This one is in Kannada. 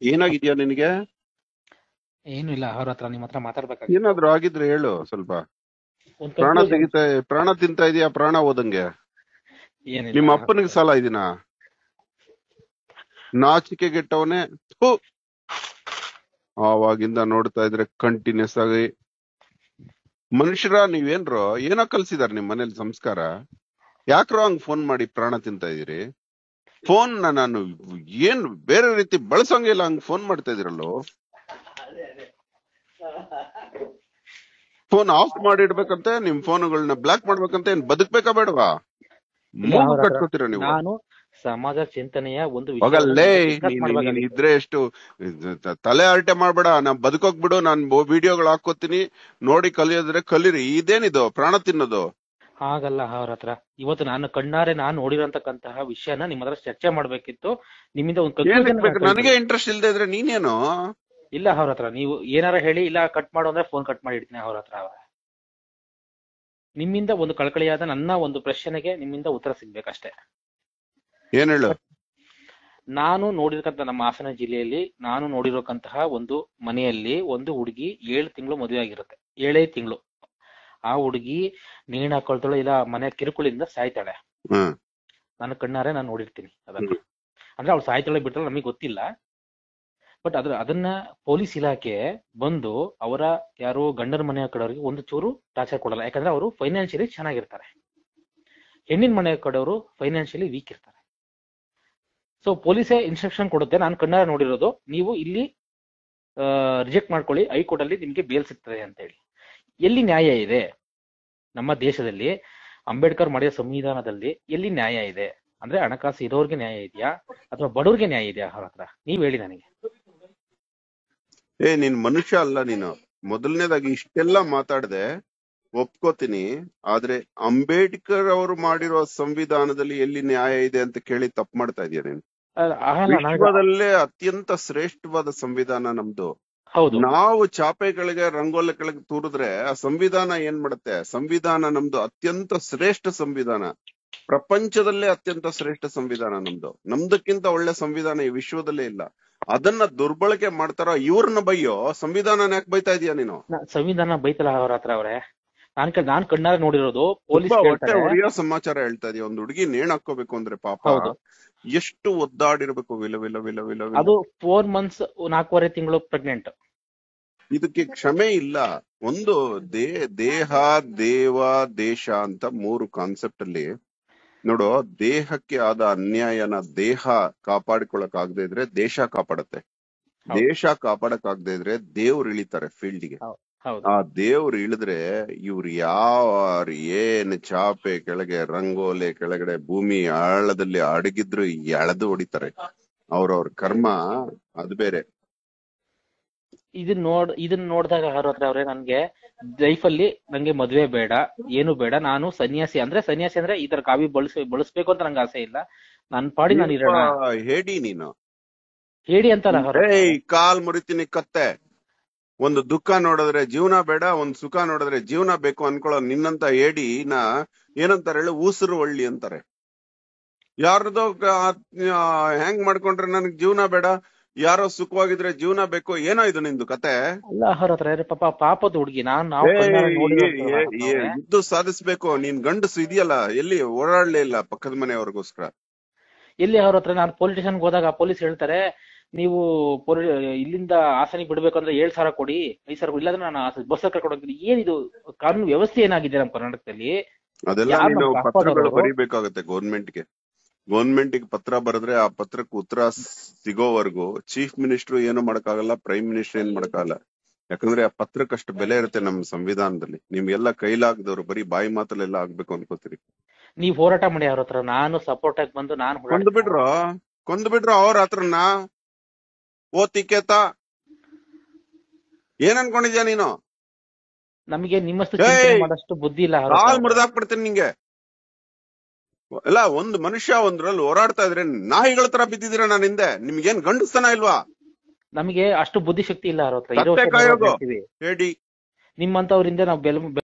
ಏನಾಗಿದ್ಯಾ ನಿನಗೆ ಏನು ಇಲ್ಲ ಅವ್ರ ಹತ್ರ ನಿಮ್ ಹತ್ರ ಮಾತಾಡ್ಬೇಕಾಗಿತ್ತು ಏನಾದ್ರು ಆಗಿದ್ರೆ ಹೇಳು ಸ್ವಲ್ಪ ಒಂದ್ ಪ್ರಾಣ conclusion- ತೆಗಿತಾ ಪ್ರಾಣ ತಿಂತಾ ಇದೀಯಾ ಪ್ರಾಣ ಓದಂಗೆ ಏನಿಲ್ಲ ನಿಮ್ಮ ಅವ್ರ ಹತ್ರ. ಅಪ್ಪನಿಗೆ ಸಾಲ ಇದೀನ ನಾಚಿಕೆ ಗೆಟ್ಟವನೇ ಥು. ಆವಾಗಿಂದ ನೋಡ್ತಾ ಇದ್ರೆ ಕಂಟಿನ್ಯೂಸ್ ಆಗಿ ಮನುಷ್ಯರ ನೀವೇನ್ರೋ ಏನೋ ಕಲ್ಸಿದಾರ ನಿಮ್ ಮನೇಲಿ ಸಂಸ್ಕಾರ ಯಾಕ್ರೋ ಹಂಗ್ ಫೋನ್ ಮಾಡಿ ಪ್ರಾಣ ತಿಂತಾ ಇದೀರಿ ಫೋನ್ ನಾನು ಏನ್ ಬೇರೆ ರೀತಿ ಬಳಸಂಗಿಲ್ಲ ಹಂಗ್ ಫೋನ್ ಮಾಡ್ತಾ ಇದೀರಲ್ಲೋ ಫೋನ್ ಆಫ್ ಮಾಡಿಡ್ಬೇಕಂತೆ ನಿಮ್ ಫೋನ್ಗಳನ್ನ ಬ್ಲಾಕ್ ಮಾಡ್ಬೇಕಂತ ಏನ್ ಬದುಕ್ಬೇಕಾ ಬೇಡವಾ ಇಲ್ಲ, ಮೂಗು ಅವ್ರ ಹತ್ರ ಕಟ್ಕೋತೀರ ನೀವು ನಾನು ಸಮಾಜ ಚಿಂತನೆಯ ಒಂದು ಹೋಗಲ್ಲೇ ವಿಷಯವನ್ನ discuss ನೀನ್- ನೀನ್ ಮಾಡ್ಬೇಕಾಗಿತ್ತು. ಇದ್ರೆ ಎಷ್ಟು ಇದು ತ- ತಲೆ ಹರಟೆ ಮಾಡ್ಬೇಡ ನಾ ಬದುಕೋಕ್ ಬಿಡು ನಾನ್ ವಿಡಿಯೋಗಳು ಹಾಕೋತೀನಿ ನೋಡಿ ಕಲಿಯೋದ್ರೆ ಕಲೀರಿ ಇದೇನಿದು ಪ್ರಾಣ ತಿನ್ನೋದು ಹಾಗಲ್ಲ ಅವ್ರ ಹತ್ರ ಇವತ್ತು ನಾನು ಕಣ್ಣಾರೆ ನಾನು ನೋಡಿರೋಂತಕ್ಕಂತಹ ವಿಷಯನ ನಿಮ್ ಹತ್ರ ಚರ್ಚೆ ಮಾಡ್ಬೇಕಿತ್ತು ನಿಮ್ಮಿಂದ ಒಂದು ಏನಕ್ conclusion ಬೇಕು? ನನಗೆ ಇಂಟ್ರೆಸ್ಟ್ ಇಲ್ದೇ ಇದ್ರೆ ನೀನೇನು ಇಲ್ಲ ಅವ್ರ ಹತ್ರ ನೀವು ಏನಾರ ಹೇಳಿ ಇಲ್ಲ ಕಟ್ ಮಾಡು ಅಂದ್ರೆ ಫೋನ್ ಕಟ್ ಮಾಡಿ ಇಡ್ತೀನಿ ಅವ್ರ ಹತ್ರ ಅವ್ರೆ ನಿಮ್ಮಿಂದ ಒಂದು ಕಳಕಳಿಯಾದ ನನ್ನ ಒಂದು ಪ್ರಶ್ನೆಗೆ ನಿಮ್ಮಿಂದ ಉತ್ತರ ಸಿಗ್ಬೇಕಷ್ಟೇ ಏನ್ ಹೇಳು ನಾನು ನೋಡಿರ್ತಕ್ಕಂಥ ನಮ್ಮ ಹಾಸನ ಜಿಲ್ಲೆಯಲ್ಲಿ ನಾನು ನೋಡಿರೋಕಂತಹ ಒಂದು ಮನೆಯಲ್ಲಿ ಒಂದು ಹುಡುಗಿ ಏಳು ತಿಂಗಳು ಮದುವೆ ಆಗಿರುತ್ತೆ ಏಳೇ ತಿಂಗಳು ಆ ಹುಡುಗಿ ನೇಣು ಹಾಕೊಳ್ತಾಳೆ ಇಲ್ಲ ಮನೆ ಕಿರುಕುಳಿಂದ ಸಾಯ್ತಾಳೆ ಹ್ಮ್ ನಾನು ಕಣ್ಣಾರೆ ನಾನು ನೋಡಿರ್ತೀನಿ ಅದನ್ನ ಅಂದ್ರೆ ಅವಳು ಸಾಯ್ತಾಳೆ ಬಿಟ್ಟರೆ ನಮಗೆ ಗೊತ್ತಿಲ್ಲ ಬಟ್ ಅದ್ರ ಅದನ್ನ ಪೊಲೀಸ್ ಇಲಾಖೆ ಬಂದು ಅವರ ಯಾರು ಗಂಡನ ಮನೆಯ ಕಡೆಯವರಿಗೆ ಒಂದು ಚೂರು ಟಾರ್ಚರ್ ಕೊಡಲ್ಲ ಯಾಕಂದ್ರೆ ಅವರು ಫೈನಾನ್ಷಿಯಲಿ ಚೆನ್ನಾಗಿರ್ತಾರೆ ಹೆಣ್ಣಿನ ಮನೆಯ ಕಡೆಯವರು ಫೈನಾನ್ಷಿಯಲಿ ವೀಕ್ ಇರ್ತಾರೆ ಸೊ ಪೊಲೀಸೇ ಇನ್ಸ್ಟ್ರಕ್ಷನ್ ಕೊಡುತ್ತೆ ನಾನು ಕಣ್ಣಾರೆ ನೋಡಿರೋದು ನೀವು ಇಲ್ಲಿ ರಿಜೆಕ್ಟ್ ಮಾಡ್ಕೊಳ್ಳಿ ಹೈಕೋರ್ಟ್ ಅಲ್ಲಿ ನಿಮ್ಗೆ ಬೇಲ್ ಸಿಗ್ತದೆ ಅಂತ ಹೇಳಿ ಎಲ್ಲಿ ನ್ಯಾಯ ಇದೆ ನಮ್ಮ ದೇಶದಲ್ಲಿ ಅಂಬೇಡ್ಕರ್ ಮಾಡಿದ ಸಂವಿಧಾನದಲ್ಲಿ ಎಲ್ಲಿ ನ್ಯಾಯ ಇದೆ ಅಂದ್ರೆ ಹಣಕಾಸು ಇರೋರ್ಗೆ ನ್ಯಾಯ ಇದೆಯಾ ಅಥವಾ ಬಡವ್ರಿಗೆ ನ್ಯಾಯ ಇದೆಯಾ ಅವ್ರ ಹತ್ರ ನೀವ್ ಹೇಳಿ ನನಗೆ ಏ ನೀನ್ ಮನುಷ್ಯ ಅಲ್ಲ ನೀನು ಮೊದಲನೇದಾಗಿ ಇಷ್ಟೆಲ್ಲ ಮಾತಾಡ್ದೆ ಒಪ್ಕೋತೀನಿ ಆದ್ರೆ ಅಂಬೇಡ್ಕರ್ ಅವರು ಮಾಡಿರೋ ಸಂವಿಧಾನದಲ್ಲಿ ಎಲ್ಲಿ ನ್ಯಾಯ ಇದೆ ಅಂತ ಕೇಳಿ ತಪ್ಪು ಮಾಡ್ತಾ ಇದೀಯ ನೀನು ಅಲ್ಲ, ಆಗಲ್ಲ, ನನಗೆ- ವಿಶ್ವದಲ್ಲೇ ಅತ್ಯಂತ ಶ್ರೇಷ್ಠವಾದ ಸಂವಿಧಾನ ನಮ್ದು ಹೌದು ನಾವು ಚಾಪೆಗಳಿಗೆ ರಂಗೋಲಿ ಕೆಳಗೆ ತೂರಿದ್ರೆ ಆ ಸಂವಿಧಾನ ಏನ್ ಮಾಡುತ್ತೆ ಸಂವಿಧಾನ ನಮ್ದು ಅತ್ಯಂತ ಶ್ರೇಷ್ಠ ಸಂವಿಧಾನ ಪ್ರಪಂಚದಲ್ಲೇ ಅತ್ಯಂತ ಶ್ರೇಷ್ಠ ಸಂವಿಧಾನ ನಮ್ದು ನಮ್ದಕ್ಕಿಂತ ಒಳ್ಳೆ ಸಂವಿಧಾನ ಈ ವಿಶ್ವದಲ್ಲೇ ಇಲ್ಲ ಅದನ್ನ ದುರ್ಬಳಕೆ ಮಾಡ್ತಾರ ಇವ್ರನ್ನ ಬೈಯೋ ಸಂವಿಧಾನ ಯಾಕೆ ಬೈತಾ ಇದೀಯ ನೀನು ನಾ- ಸಂವಿಧಾನ ಬೈತಲ್ಲ ಅವ್ರ ಹತ್ರ ಅವ್ರೆ ನಾನ್ ಕ- ನಾನ್ ಕಣ್ಣಾರೆ ನೋಡಿರೋದು ಪೊಲೀಸ್ ತುಂಬಾ ಹೊಟ್ಟೆ ಕೇಳ್ತಾರೆ ಉರಿಯೋ ಸಮಾಚಾರ ಹೇಳ್ತಾ ಇದೀಯ ಒಂದ್ ಹುಡುಗಿ ನೇಣ್ ಹಾಕೋಬೇಕು ಅಂದ್ರೆ ಪಾಪ ಹೌದು. ಎಷ್ಟು ಒದ್ದಾಡಿರ್ಬೇಕು ವಿಲ ವಿಲ ವಿಲ ವಿಲ ವಿಲ ಅದು ಫೋರ್ ಮಂತ್ಸ್ ನಾಲ್ಕೂವರೆ ತಿಂಗಳು ಪ್ರೆಗ್ನೆಂಟ್ ಇದಕ್ಕೆ ಕ್ಷಮೆ ಇಲ್ಲ ಒಂದು ದೇ ದೇಹ ದೇವ ದೇಶ ಅಂತ ಮೂರು ಕಾನ್ಸೆಪ್ಟ್ ಅಲ್ಲಿ ನೋಡು ದೇಹಕ್ಕೆ ಆದ ಅನ್ಯಾಯನ ದೇಹ ಕಾಪಾಡಿಕೊಳಕ್ ಆಗದೆ ಇದ್ರೆ ದೇಶ ಕಾಪಾಡತ್ತೆ ಹೌದು. ದೇಶ ಕಾಪಾಡಕ್ ಆಗದೆ ಇದ್ರೆ ದೇವ್ರು ಇಳಿತಾರೆ ಫೀಲ್ಡ್ ಗೆ ಹೌದು ಆ ದೇವ್ರು ಇಳಿದ್ರೆ ಇವ್ರು ಯಾವ ಏನ್ ಚಾಪೆ ಕೆಳಗೆ ರಂಗೋಲೆ ಕೆಳಗಡೆ ಭೂಮಿ ಆಳದಲ್ಲಿ ಅಡಗಿದ್ರು ಎಳೆದು ಹೊಡಿತಾರೆ ಅವ್ರವ್ರ ಕರ್ಮ ಅದು ಬೇರೆ ಇದನ್ ನೋಡ್ ಇದನ್ ನೋಡಿದಾಗ ಅವ್ರ ಹತ್ರ ಅವ್ರೆ ನನ್ಗೆ ಲೈಫ್ ಅಲ್ಲಿ ನಂಗೆ ಮದ್ವೆ ಬೇಡ ಏನು ಬೇಡ ನಾನು ಸನ್ಯಾಸಿ ಅಂದ್ರೆ ಸನ್ಯಾಸಿ ಅಂದ್ರೆ ಈ ತರ ಕಾವಿ ಬಳಸ ಬಳಸ್ಬೇಕು ಅಂತ ನಂಗೆ ಆಸೆ ಇಲ್ಲ ನನ್ ಪಾಡಿ ನಾನು ಇರೋಣ ಯಪ್ಪ, ಹೇಳಿ ನೀನು ಹೇಳಿ ಅಂತಲ್ಲ ಅವ್ರ ಹತ್ರ. ಏಯ್ ಕಾಲ್ ಮುರಿತೀನಿ ಕತ್ತೆ ಒಂದು ದುಃಖ ನೋಡಿದ್ರೆ ಜೀವನ ಬೇಡ ಒಂದ್ ಸುಖ ನೋಡಿದ್ರೆ ಜೀವನ ಬೇಕು ಅನ್ಕೊಳ್ಳೋ ನಿನ್ನಂತ ಏಡಿ ನಾ ಏನಂತಾರೆ ಹೇಳು ಉಸಿರು ಒಳ್ಳಿ ಅಂತಾರೆ ಯಾರ್ದೋ ಕ- ಆ, ಹೆಂಗ್ ಮಾಡ್ಕೊಂಡ್ರೆ ನನಗ್ ಜೀವನ ಬೇಡ ಯಾರೋ ಸುಖವಾಗಿದ್ರೆ ಜೀವನ ಬೇಕು ಏನೋ ಇದು ನಿಂದು ಕತೆ ಅಲ್ಲ ಅವ್ರ ಹತ್ರ ಏ ಪಾಪ ಪಾಪದ ಹುಡುಗಿ ನಾನ್ ನಾವು ಏಯ್, ಕಣ್ಣಾರೆ ಏ- ನೋಡಿರೋಂಥವ್ರು ಏ- ಅವ್ರನ್ನ ಏ- ಅವ್ರೆ. ಯುದ್ಧ ಸಾಧಿಸ್ಬೇಕು ನೀನ್ ಗಂಡಸು ಇದೆಯಲ್ಲ ಎಲ್ಲಿ ಓಡಾಡ್ಲೇ ಇಲ್ಲ ಪಕ್ಕದ ಮನೆಯವ್ರಿಗೋಸ್ಕರ ಎಲ್ಲಿ ಅವ್ರ ಹತ್ರ ನಾನು ಪೊಲೀಸ್ ಸ್ಟೇಷನ್ ಹೋದಾಗ ಪೊಲೀಸ್ ಹೇಳ್ತಾರೆ ನೀವು ಪೊಲಿ- ಇಲ್ಲಿಂದ ಹಾಸನಿಗೆ ಬಿಡ್ಬೇಕಂದ್ರೆ ಏಳ್ ಸಾವಿರ ಕೊಡಿ ಐದ್ ಸಾವಿರ ಕೊಡಿ ಇಲ್ಲಾಂದ್ರೆ ನಾನು ಬಸ್ ಕರ್ಕೊಂಡು ಹೋಗ್ತೀನಿ ಏನಿದು ಕಾನೂನು ವ್ಯವಸ್ಥೆ ಏನಾಗಿದೆ ನಮ್ಮ ಕರ್ನಾಟಕದಲ್ಲಿ ಅದೆಲ್ಲ ಯಾರ್ ನೀನು ನಮ್ ಪತ್ರಗಳು ಕಾಪಾಡೋರು? ಬರೀಬೇಕಾಗತ್ತೆ ಗೌರ್ಮೆಂಟ್ ಗೆ ಗೌರ್ಮೆಂಟ್ ಗೆ ಪತ್ರ ಬರೆದ್ರೆ ಆ ಪತ್ರಕ್ಕೆ ಉತ್ತರ ಸಿಗೋವರೆಗೂ ಚೀಫ್ ಮಿನಿಸ್ಟರ್ ಏನು ಮಾಡಕ್ಕಾಗಲ್ಲ ಪ್ರೈಮ್ ಮಿನಿಸ್ಟರ್ ಏನ್ ಮಾಡಕ್ಕಾಗಲ್ಲ ಯಾಕಂದ್ರೆ ಆ ಪತ್ರಕ್ಕೆ ಅಷ್ಟು ಬೆಲೆ ಇರುತ್ತೆ ನಮ್ಮ ಸಂವಿಧಾನದಲ್ಲಿ ನಿಮ್ಗೆಲ್ಲ ಕೈಲಾಗದವ್ರು ಬರೀ ಬಾಯಿ ಮಾತಲ್ಲೆಲ್ಲ ಆಗ್ಬೇಕು ಅನ್ಕೋತೀರಿ ನೀವ್ ಹೋರಾಟ ಮಾಡಿ ಅವ್ರ ಹತ್ರ ನಾನು ಸಪೋರ್ಟ್ ಆಗಿ ಬಂದು ನಾನು ಕೊಂದು ಹೋರಾಡ್ತೀನಿ. ಬಿಡ್ರು ಕೊಂದು ಬಿಡ್ರು ಅವ್ರ ಹತ್ರನ ಓ ತಿಕ್ಕೇತ ಏನ್ ಅನ್ಕೊಂಡಿದ್ಯಾ ನೀನು ನಮಗೆ ನಿಮ್ಮಷ್ಟು ಏಯ್! ಚಿಂತನೆ ಮಾಡಷ್ಟು ಬುದ್ಧಿ ಇಲ್ಲ ಅವ್ರ ಕಾಲ್ ಹತ್ರ. ಮುರಿದಾಕ್ಬಿಡ್ತೀನಿ ನಿಂಗೆ ಅಲ್ಲ ಒಂದ್ ಮನುಷ್ಯ ಒಂದ್ರಲ್ಲಿ ಹೋರಾಡ್ತಾ ಇದ್ರೆ ನಾಯಿಗಳ ತರ ಬಿದ್ದಿದ್ದೀರಾ ನಾನು ಹಿಂದೆ ನಿಮ್ಗೇನ್ ಗಂಡಸ್ತನ ಇಲ್ವಾ ನಮಗೆ ಅಷ್ಟು ಬುದ್ಧಿ ಶಕ್ತಿ ಇಲ್ಲ ಅವ್ರ ಹತ್ರ ಕತ್ತೆ ಇರೋ ವಿಷಯ ಕಾಯೋಗು. ನಾವು ಹೇಳ್ತೀವಿ. ಹೇಳಿ ನಿಮ್ಮಂತವ್ರಿಂದ ನಾವು ಬೆಲ್